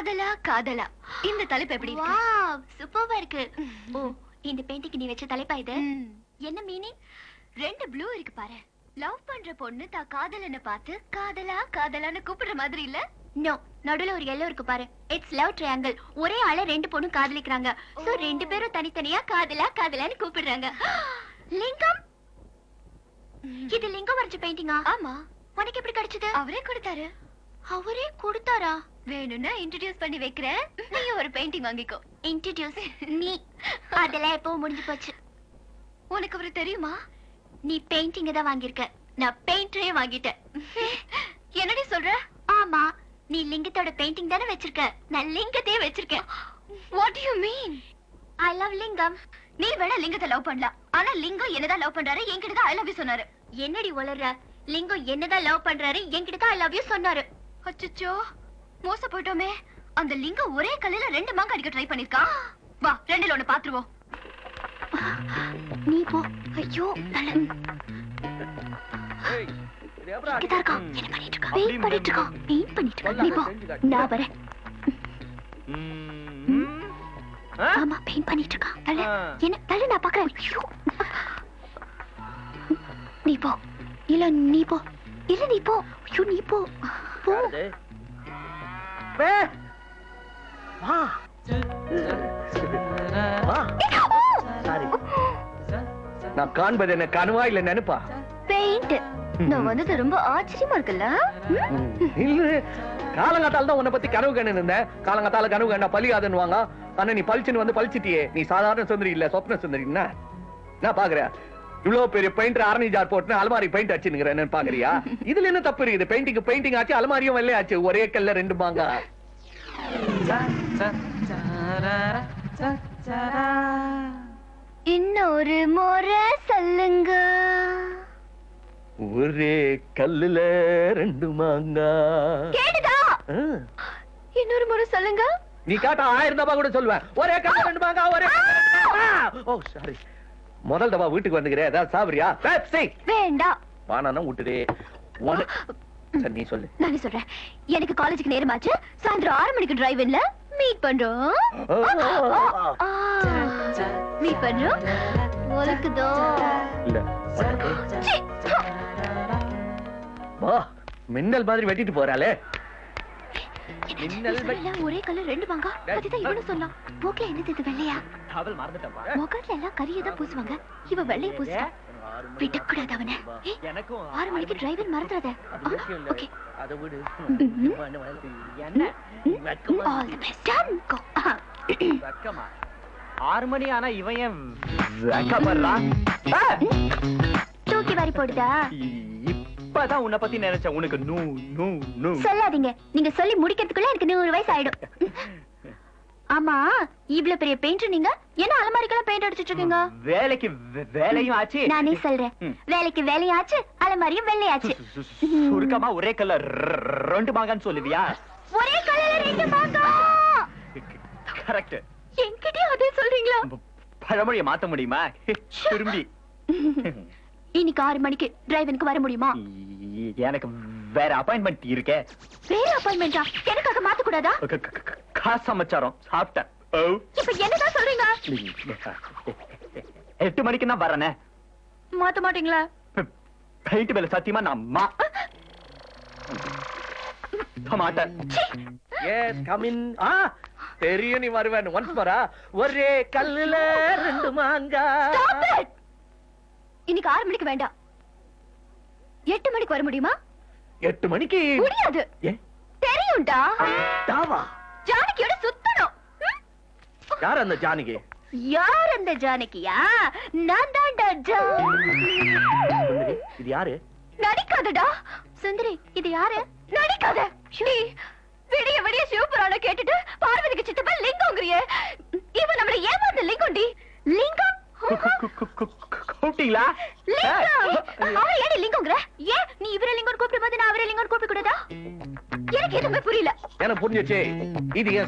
காதலா காதலா இந்த தலைப்பு எப்படி இருக்கு வாவ் சூப்பர்வா இருக்கு ஓ இந்த பெயிண்டிங் நீ வச்ச தலைப்பா இது ம். என்ன மீனிங் ரெண்டு ப்ளூ இருக்கு பாரு லவ் பண்ற பொண்ணு தா காதலனை பார்த்து காதலா காதலான்னு கூப்பிடுற மாதிரி இல்ல நோ நடுவுல ஒரு எல்லோ இருக்கு பாரு இட்ஸ் லவ் ட்ரையாங்கிள் ஒரே ஆள ரெண்டு பொண்ணும் காதலிக்கிறாங்க சோ ஓ. ரெண்டு பேரும் தனித்தனியா காதலா காதலான்னு கூப்பிடுறாங்க லிங்கம் இது லிங்கம் வரைஞ்ச பெயிண்டிங்கா ஆமா உனக்கு எப்படி கிடைச்சது அவரே கொடுத்தாரு அவரே கொடுத்தாரா வேணும்னா இன்ட்ரடியூஸ் பண்ணி வைக்கிறேன் நீ ஒரு பெயிண்டிங் வாங்கிக்கோ இன்ட்ரடியூஸ் நீ அதெல்லாம் எப்போ முடிஞ்சு போச்சு உனக்கு அவரு தெரியுமா நீ பெயிண்டிங் தான் வாங்கியிருக்க நான் பெயிண்டரே வாங்கிட்டேன் என்னடி சொல்ற ஆமா நீ லிங்கத்தோட பெயிண்டிங் தானே வச்சிருக்க நான் லிங்கத்தையே வச்சிருக்கேன் what you mean I love Lingam நீ வேணா லிங்கத்தை லவ் பண்ணலாம் ஆனா லிங்கம் என்னதான் லவ் பண்றாரு என்கிட்ட தான் ஐ லவ் யூ சொன்னாரு என்னடி உளற லிங்கம் என்னதான் லவ் பண்றாரு என்கிட்ட தான் ஐ லவ் யூ சொன்னாரு அச்சச்சோ மோச போயிட்டோமே அந்த லிங்கம் ஒரே கல்லுல ரெண்டு மாங்க அடிக்க ட்ரை பண்ணிருக்கான் வா ரெண்டுல ஒண்ணு பாத்துருவோம் நீ போ ஐயோ தலை இங்கதான் இருக்கான் என்ன பண்ணிட்டு இருக்கான் வெயிட் பண்ணிட்டு இருக்கான் வெயிட் பண்ணிட்டு இருக்கான் நீ போ நான் வரேன் ஆமா பெயிண்ட் பண்ணிட்டு இருக்கான் தலை ஆ. என்ன தலை நான் பாக்குறேன் ஐயோ. நீ போ இல்ல நீ போ இல்ல நீ போ ஐயோ நீ போ போ நான் காண்பது என்ன கனவா இல்ல நினைப்பா பெயிண்ட் நான் வந்தது ரொம்ப ஆச்சரியமா இருக்குல்ல இல்ல காலங்காத்தால தான் உன்னை பத்தி கனவு கண்ணு இருந்தேன் காலங்காத்தால கனவு கண்டா பலியாதுன்னு வாங்க ஆனா நீ பளிச்சுன்னு வந்து பளிச்சிட்டியே நீ சாதாரண சுந்தரி இல்ல சொப்ன சுந்தரி என்ன நான் பாக்குறேன் இவ்வளவு பெரிய பெயிண்டர் ஆரணி ஜார் போட்டு அலமாரி பெயிண்ட் அடிச்சுன்னு பாக்குறியா இதுல என்ன தப்பு இருக்குது பெயிண்டிங் பெயிண்டிங் ஆச்சு அலமாரியும் வெள்ளையாச்சு ஒரே கல்ல ரெண்டு மாங்கா இன்னொரு முறை சொல்லுங்க ஒரே கல்லுல ரெண்டு மாங்கா கேடுதா ஆ. இன்னொரு முறை சொல்லுங்க நீ கேட்டா ஆயிரம் தபா கூட சொல்லுவேன் ஒரே கல்ல ரெண்டு மாங்கா ஒரே கல்லுல ரெண்டு மாங்கா. ஓ சாரி முதல் தபா வீட்டுக்கு வந்துக்கிறேன் ஏதாவது சாப்பிடுறியா பெப்சி வேண்டாம் வானானா விட்டுடு உன- சரி நீ சொல்லு நான் சொல்றேன் எனக்கு காலேஜுக்கு நேரமாச்சு சாயந்தரம் ஆறு மணிக்கு டிரைவ் இல்ல மீட் பண்றோம் மீட் பண்றோம் உனக்குதோ இல்ல சீ. வா மின்னல் மாதிரி வெட்டிட்டு போறாளே நீ மின்னல் வெட்டி- சொல்லல, ஒரே கலர் ரெண்டு வாங்க அதுதான் இவனு சொன்னான் மூக்குல என்னது இது வெள்ளையா அவள் மறந்துட்டப்பா முகத்துல எல்லாம் கரியை தான் பூசுவாங்க இவ வெள்ளைய பூசுவான் விடக்கூடாது அவனை ஏய், எனக்கும் ஆறு மணிக்கு டிரைவர் மறந்துடாத அது விஷயம் இல்ல. ஓகே அதை விடு ம்ஹும். என்ன வெக்கமா all the best done go வெக்கமா ஆறு மணி ஆனா இவன் ஏன் வெக்கப்படுறான் ஆ! தூக்கி வாரி போடுதா இப்பதான் உன்னை பத்தி நினைச்சேன் உனக்கு நூ நூ நூ சொல்லாதீங்க நீங்க சொல்லி முடிக்கிறதுக்குள்ள எனக்கு நூறு வயசு ஆயிடும் ஆமா இவ்ளோ பெரிய பெயிண்டர் நீங்க என்ன அலமாரிக்கெல்லாம் பெயிண்ட் அடிச்சிட்டு இருக்கீங்க வேலைக்கு வே- வேலையும் ஆச்சு நானே சொல்றேன் ம். வேலைக்கு வேலையாச்சு அலமாரியும் வெள்ளையாச்சு சு- சு- சு- சுருக்கமா ஒரே கல்ல ரெண்டு மாங்கான்னு சொல்லுவியா ஒரே கலர்ல ரெண்டு மாங்கா கரெக்ட் என்கிட்டயும் அதே சொல்றீங்களா பழமொழியை மாத்த முடியுமா திரும்பி இன்னைக்கு ஆறு மணிக்கு டிரைவனுக்கு வர முடியுமா எனக்கு வேற அப்பாயின்மெண்ட் இருக்கே வேற அப்பாயின்மெண்டா எனக்காக மாத்த கூடாதா க- க- க- காசு சமாச்சாரம் சாப்பிட்டேன் ஓ. இப்ப என்னதான் சொல்றீங்க எட்டு மணிக்கு தான் வரேனே மாத்த மாட்டீங்களா பெயிண்ட் மேல சத்தியமா நான் மா- மாட்டேன் எஸ் கம் இன் ஆ தெரியும் நீ வருவேன் ஒன்ஸ் மரா ஒரே கல்லுல ரெண்டு மாங்கா Stop it! இன்னைக்கு ஆறு மணிக்கு வேண்டாம் எட்டு மணிக்கு வர முடியுமா எட்டு மணிக்கு முடியாது ஏ தெரியும்டா தாவா ஜானகியோட சுத்தணும் ம்? யார் அந்த ஜானகி யார் அந்த ஜானகியா நான் தான்டா ஜா- சுந்தரி, இது யாரு நடிக்காதடா சுந்தரி இது யாரு நடிக்காத நீ விடிய விடிய சிவபுராண கேட்டுட்டு பார்வதிக்கு சித்தப்பா லிங்கம்ங்கிறியே இவன் நம்மள ஏமாந்த லிங்கம்டி லிங்கம் கூப்பிட்டீங்களா லிங்கம் அவரை ஏடி லிங்கம்ங்கிற ஏன் நீ இவரை லிங்கம் கூப்பிடும் போது நான் அவரை லிங்கம் கூப்பிட கூடாதா எனக்கு எதுவுமே புரியல எனக்கு புரிஞ்சிச்சு இது என்